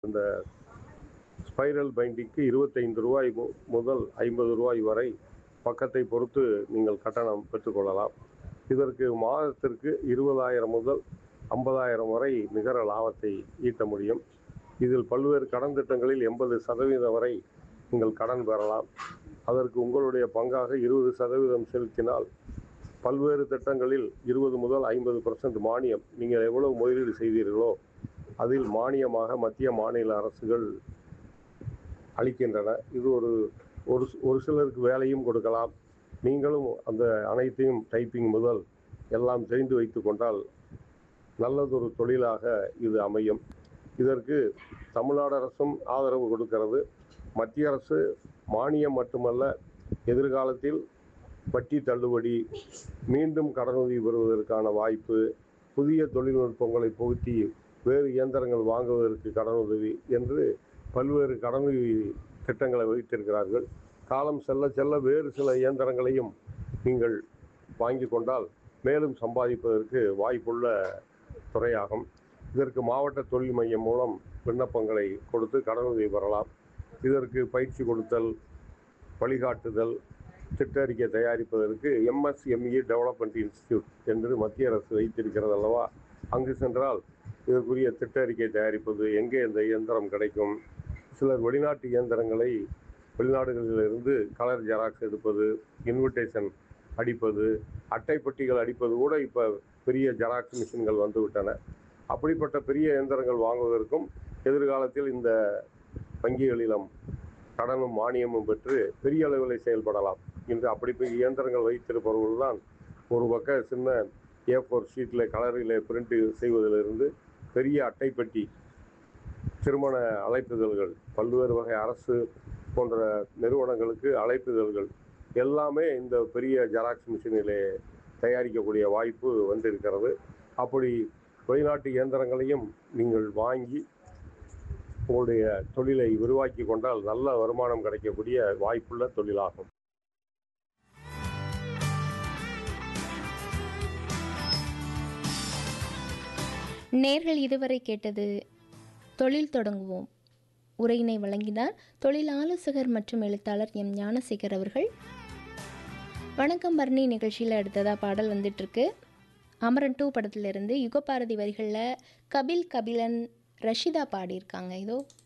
இந்த ஸ்பைரல் பைண்டிங்க்கு இருபத்தைந்து ரூபாய் மு- முதல் ஐம்பது ரூபாய் வரை பக்கத்தை பொறுத்து நீங்கள் கட்டணம் பெற்றுக்கொள்ளலாம் இதற்கு மாதத்திற்கு இருபதாயிரம் முதல் ஐம்பதாயிரம் வரை நிகர லாபத்தை ஈட்ட முடியும் இதில் பல்வேறு கடன் திட்டங்களில் எண்பது சதவீதம் வரை நீங்கள் கடன் பெறலாம் அதற்கு உங்களுடைய பங்காக இருபது சதவீதம் செலுத்தினால் பல்வேறு திட்டங்களில் இருபது முதல் ஐம்பது பர்சன்ட் மானியம் நீங்கள் எவ்வளவு முதலீடு செய்தீர்களோ அதில் மானியமாக மத்திய மாநில அரசுகள் அளிக்கின்றன இது ஒரு ஒரு ஒரு சிலருக்கு வேலையும் கொடுக்கலாம் நீங்களும் அந்த அனைத்தையும் டைப்பிங் முதல் எல்லாம் தெரிந்து வைத்து கொண்டால் நல்லதொரு தொழிலாக இது அமையும் இதற்கு தமிழ்நாடு அரசும் ஆதரவு கொடுக்கிறது மத்திய அரசு மானியம் மட்டுமல்ல எதிர்காலத்தில் வட்டி தள்ளுபடி மீண்டும் கடனுதவி பெறுவதற்கான வாய்ப்பு புதிய தொழில்நுட்பங்களை புகுத்தி வேறு இயந்திரங்கள் வாங்குவதற்கு கடனுதவி என்று பல்வேறு கடனுதவி திட்டங்களை வைத்திருக்கிறார்கள் காலம் செல்ல செல்ல வேறு சில இயந்திரங்களையும் நீங்கள் வாங்கி கொண்டால் மேலும் சம்பாதிப்பதற்கு வாய்ப்புள்ள துறையாகும் இதற்கு மாவட்ட தொழில் மையம் மூலம் விண்ணப்பங்களை கொடுத்து கடனுதவி பெறலாம் இதற்கு பயிற்சி கொடுத்தல் வழிகாட்டுதல் திட்ட அறிக்கை தயாரிப்பதற்கு எம்எஸ்எம்இ டெவலப்மெண்ட் இன்ஸ்டிடியூட் என்று மத்திய அரசு வைத்திருக்கிறது அல்லவா அங்கு சென்றால் இதற்குரிய திட்ட அறிக்கை தயாரிப்பது எங்கே இந்த இயந்திரம் கிடைக்கும் சிலர் வெளிநாட்டு இயந்திரங்களை வெளிநாடுகளிலிருந்து கலர் ஜெராக்ஸ் எடுப்பது இன்விடேஷன் அடிப்பது அட்டைப்பட்டிகள் அடிப்பது கூட இப்போ பெரிய ஜெராக்ஸ் மிஷின்கள் வந்துவிட்டன அப்படிப்பட்ட பெரிய இயந்திரங்கள் வாங்குவதற்கும் எதிர்காலத்தில் இந்த வங்கிகளிலும் கடனும் மானியமும் பெற்று பெரிய அளவில் செயல்படலாம் இன்று அப்படி பெரிய இயந்திரங்கள் வைத்திருப்பவர்கள் தான் ஒரு பக்க சின்ன ஏ ஃபோர் ஷீட்டில் கலரில் பிரிண்ட் செய்வதிலிருந்து பெரிய அட்டைப்பெட்டி திருமண அழைப்புதல்கள் பல்வேறு வகை அரசு போன்ற நிறுவனங்களுக்கு அழைப்புதல்கள் எல்லாமே இந்த பெரிய ஜெராக்ஸ் மிஷினிலே தயாரிக்கக்கூடிய வாய்ப்பு வந்திருக்கிறது அப்படி வெளிநாட்டு இயந்திரங்களையும் நீங்கள் வாங்கி உங்களுடைய தொழிலை விரிவாக்கி கொண்டால் நல்ல வருமானம் கிடைக்கக்கூடிய வாய்ப்புள்ள தொழிலாகும் நேர்கள் இதுவரை கேட்டது தொழில் தொடங்குவோம் உரையினை வழங்கினார் தொழில் ஆலோசகர் மற்றும் எழுத்தாளர் எம் ஞானசேகர் அவர்கள் வணக்கம் பரணி நிகழ்ச்சியில் அடுத்ததாக பாடல் வந்துட்டுருக்கு அமரன் டூ படத்திலிருந்து யுகபாரதி வரிகளில் கபில் கபிலன் ரஷிதா பாடியிருக்காங்க இதோ